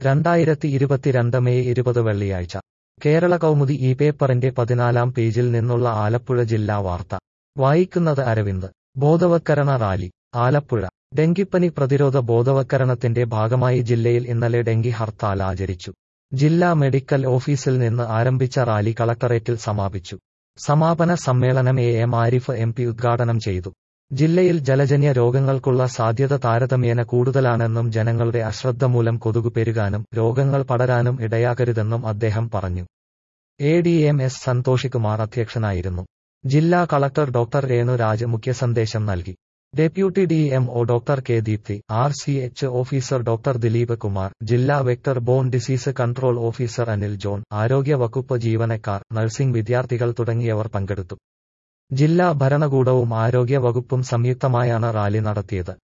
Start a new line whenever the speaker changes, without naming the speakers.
രണ്ടായിരത്തി ഇരുപത്തിരണ്ട് മെയ് ഇരുപത് വെള്ളിയാഴ്ച കേരള കൗമുദി ഈ പേപ്പറിന്റെ പതിനാലാം പേജിൽ നിന്നുള്ള ആലപ്പുഴ ജില്ലാ വാർത്ത വായിക്കുന്നത് അരവിന്ദ് ബോധവത്കരണ റാലി ആലപ്പുഴ ഡെങ്കിപ്പനി പ്രതിരോധ ബോധവത്കരണത്തിന്റെ ഭാഗമായി ജില്ലയിൽ ഇന്നലെ ഡെങ്കി ഹർത്താൽ ആചരിച്ചു ജില്ലാ മെഡിക്കൽ ഓഫീസിൽ നിന്ന് ആരംഭിച്ച റാലി കളക്ടറേറ്റിൽ സമാപിച്ചു സമാപന സമ്മേളനം A M Arif M P ഉദ്ഘാടനം ചെയ്തു ജില്ലയിൽ ജലജന്യ രോഗങ്ങൾക്കുള്ള സാധ്യത താരതമ്യേന കൂടുതലാണെന്നും ജനങ്ങളുടെ അശ്രദ്ധ മൂലം കൊതുകു പെരുകാനും രോഗങ്ങൾ പടരാനും ഇടയാകരുതെന്നും അദ്ദേഹം പറഞ്ഞു A D M S Santhoshkumar അധ്യക്ഷനായിരുന്നു ജില്ലാ കളക്ടർ ഡോക്ടർ രേണുരാജ് മുഖ്യസന്ദേശം നൽകി deputy D M O doctor K Deepthi R C H officer doctor Dileep Kumar ജില്ലാ vector borne disease control officer Anil John ആരോഗ്യ വകുപ്പ് ജീവനക്കാർ നഴ്സിംഗ് വിദ്യാർത്ഥികൾ തുടങ്ങിയവർ പങ്കെടുത്തു ജില്ലാ ഭരണകൂടവും ആരോഗ്യ വകുപ്പും സംയുക്തമായാണ് റാലി നടത്തിയത്